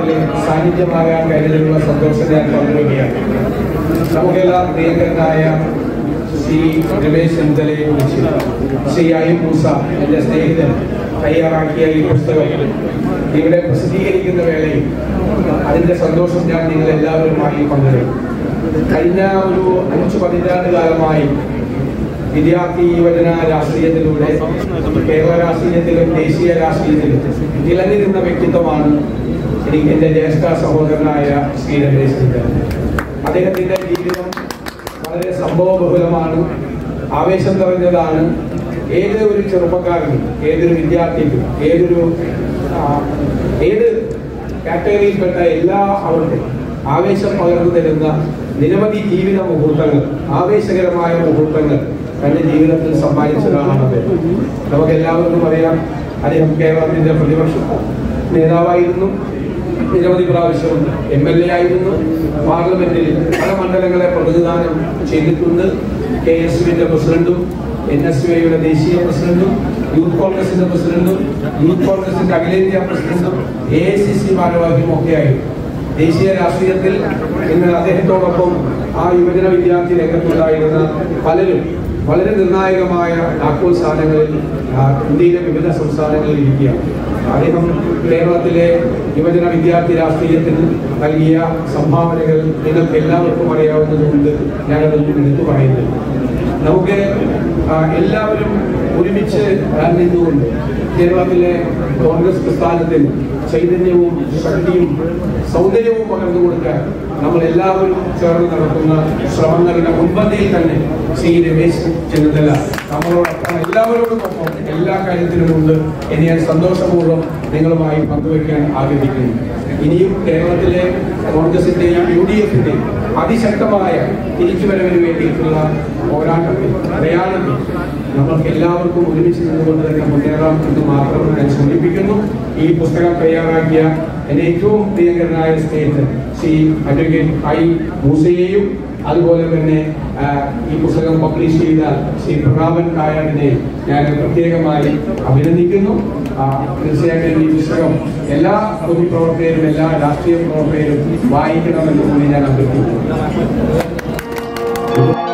സമ്മേളനത്തിൽ സാന്നിധ്യമാകാൻ കഴിഞ്ഞതിലുള്ള സന്തോഷം ഞാൻ പങ്കുവയ്ക്കുകയാണ് നമുക്കെല്ലാം പ്രിയങ്കരനായ ശ്രീ രമേശ് ചെന്നിത്തലയെ കുറിച്ച് ശ്രീ ഐ മൂസ എന്റെ സ്നേഹിതൻ തയ്യാറാക്കിയ ഈ പുസ്തകം ഇവിടെ പ്രസിദ്ധീകരിക്കുന്ന വേളയിൽ അതിന്റെ സന്തോഷം ഞാൻ നിങ്ങൾ എല്ലാവരുമായി പങ്കിടും കഴിഞ്ഞ ഒരു അഞ്ചു പതിറ്റാണ്ട് കാലമായി വിദ്യാർത്ഥി യുവജന രാഷ്ട്രീയത്തിലൂടെ കേരള രാഷ്ട്രീയത്തിലും ദേശീയ രാഷ്ട്രീയത്തിലും തിളങ്ങിരുന്ന വ്യക്തിത്വമാണ് എനിക്ക് എന്റെ ജ്യേഷ്ഠ സഹോദരനായ ശ്രീ രമേശ് ചെന്നിത്തല അദ്ദേഹത്തിന്റെ ജീവിതം വളരെ സംഭവബഹുലമാണ് ആവേശം നിറഞ്ഞതാണ് ഏത് ഒരു ചെറുപ്പക്കാരനും ഏതൊരു വിദ്യാർത്ഥിക്കും ഏതൊരു ആ, ഏത് കാറ്റഗറിയിൽപ്പെട്ട എല്ലാ അവർക്കും ആവേശം പകർന്നു തരുന്ന നിരവധി ജീവിത മുഹൂർത്തങ്ങൾ ആവേശകരമായ മുഹൂർത്തങ്ങൾ തന്റെ ജീവിതത്തിൽ സമ്മാനിച്ച ഒരാളാണ് അദ്ദേഹം നമുക്ക് എല്ലാവർക്കും അറിയാം അദ്ദേഹം കേരളത്തിന്റെ പ്രതിപക്ഷ നേതാവായിരുന്നു നിരവധി പ്രാവശ്യം എം എൽ എ ആയിരുന്നു പാർലമെന്റിൽ പല മണ്ഡലങ്ങളെ പ്രതിനിധാനം ചെയ്തിട്ടുണ്ട് കെ എസ് യുവിന്റെ പ്രസിഡന്റും എൻ എസ് യുയുടെ ദേശീയ പ്രസിഡന്റും യൂത്ത് കോൺഗ്രസിന്റെ പ്രസിഡന്റും യൂത്ത് കോൺഗ്രസിന്റെ അഖിലേന്ത്യാ പ്രസിഡന്റും എ ഐ സി സി ഭാരവാഹിയും ഒക്കെയായിരുന്നു ദേശീയ രാഷ്ട്രീയത്തിൽ ഇന്ന് അദ്ദേഹത്തോടൊപ്പം ആ യുവജന വിദ്യാർത്ഥി രംഗത്തുണ്ടായിരുന്ന പലരും വളരെ നിർണായകമായ താക്കോൽ സ്ഥാനങ്ങളിൽ ആ, ഇന്ത്യയിലെ വിവിധ സംസ്ഥാനങ്ങളിൽ ഇരിക്കുകയാണ് അദ്ദേഹം കേരളത്തിലെ യുവജന വിദ്യാർത്ഥി രാഷ്ട്രീയത്തിൽ നൽകിയ സംഭാവനകൾ നിങ്ങൾക്ക് എല്ലാവർക്കും അറിയാവുന്നതുകൊണ്ട് ഞാനതൊന്നും എടുത്തു പറയുന്നില്ല നമുക്ക് ആ, എല്ലാവരും ഒരുമിച്ച് നിന്നുകൊണ്ട് കേരളത്തിലെ കോൺഗ്രസ് പ്രസ്ഥാനത്തിന് ചൈതന്യവും ശക്തിയും സൗന്ദര്യവും പകർന്നു കൊടുക്കാൻ നമ്മൾ എല്ലാവരും ചേർന്ന് നടത്തുന്ന ശ്രമങ്ങളുടെ മുൻപന്തിയിൽ തന്നെ ശ്രീ രമേശ് ചെന്നിത്തല നമ്മളോടൊപ്പം എല്ലാവരോടൊപ്പം എല്ലാ കാര്യത്തിലുമുണ്ട് എന്ന് ഞാൻ സന്തോഷപൂർവ്വം നിങ്ങളുമായി പങ്കുവയ്ക്കാൻ ആഗ്രഹിക്കുന്നു ഇനിയും കേരളത്തിലെ കോൺഗ്രസിന്റെയും യു ഡി എഫിന്റെയും അതിശക്തമായ തിരിച്ചുവരവിന് വേണ്ടിയിട്ടുള്ള പോരാട്ടത്തിൽ പ്രയാണത്തിൽ നമ്മൾക്ക് എല്ലാവർക്കും ഒരുമിച്ച് നിന്നുകൊണ്ട് തന്നെ മുന്നേറാം എന്ന് മാത്രം ഞാൻ സൂചിപ്പിക്കുന്നു ഈ പുസ്തകം തയ്യാറാക്കിയ എന്റെ ഏറ്റവും പ്രിയങ്കരനായ സ്നേഹിതൻ ശ്രീ അഡ്വക്കേറ്റ് ഐ മൂസയെയും അതുപോലെ തന്നെ ആ, ഈ പുസ്തകം പബ്ലിഷ് ചെയ്ത ശ്രീ പ്രതാപൻ കായാടിനെ ഞാൻ പ്രത്യേകമായി അഭിനന്ദിക്കുന്നു ആ, തീർച്ചയായിട്ടും ഈ പുസ്തകം എല്ലാ പൊതുപ്രവർത്തകരും എല്ലാ രാഷ്ട്രീയ പ്രവർത്തകരും വായിക്കണമെന്ന് കൂടി ഞാൻ അഭ്യർത്ഥിക്കുന്നു